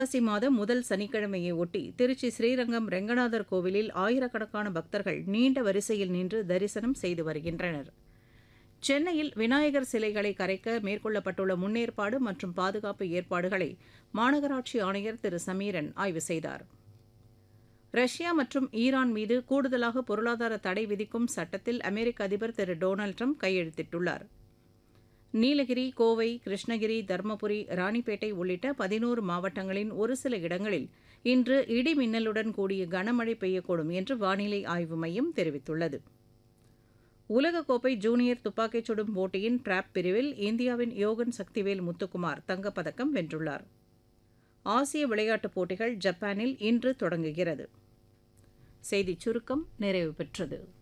புரட்டாசி மாதம் முதல் சனிக்கிழமையை ஒட்டி திருச்சி ஸ்ரீரங்கம் ரெங்கநாதர் கோவிலில் ஆயிரக்கணக்கான பக்தர்கள் நீண்ட வரிசையில் நின்று தரிசனம் செய்து வருகின்றனர் சென்னையில் விநாயகர் சிலைகளை கரைக்க மேற்கொள்ளப்பட்டுள்ள முன்னேற்பாடு மற்றும் பாதுகாப்பு ஏற்பாடுகளை மாநகராட்சி ஆணையர் திரு சமீரன் ஆய்வு செய்தார் ரஷ்யா மற்றும் ஈரான் மீது கூடுதலாக பொருளாதார தடை விதிக்கும் சட்டத்தில் அமெரிக்க அதிபர் திரு டொனால்டு ட்ரம்ப் கையெழுத்திட்டுள்ளார் நீலகிரி கோவை கிருஷ்ணகிரி தருமபுரி ராணிப்பேட்டை உள்ளிட்ட பதினோரு மாவட்டங்களின் ஒரு சில இடங்களில் இன்று இடி மின்னலுடன் கூடிய கனமழை பெய்யக்கூடும் என்று வானிலை ஆய்வு மையம் தெரிவித்துள்ளது உலகக்கோப்பை ஜூனியர் துப்பாக்கிச் சுடும் போட்டியின் டிராப் பிரிவில் இந்தியாவின் யோகன் சக்திவேல் முத்துக்குமார் தங்கப்பதக்கம் வென்றுள்ளார் ஆசிய விளையாட்டுப் போட்டிகள் ஜப்பானில் இன்று தொடங்குகிறது செய்திச் சுருக்கம் நிறைவு பெற்றது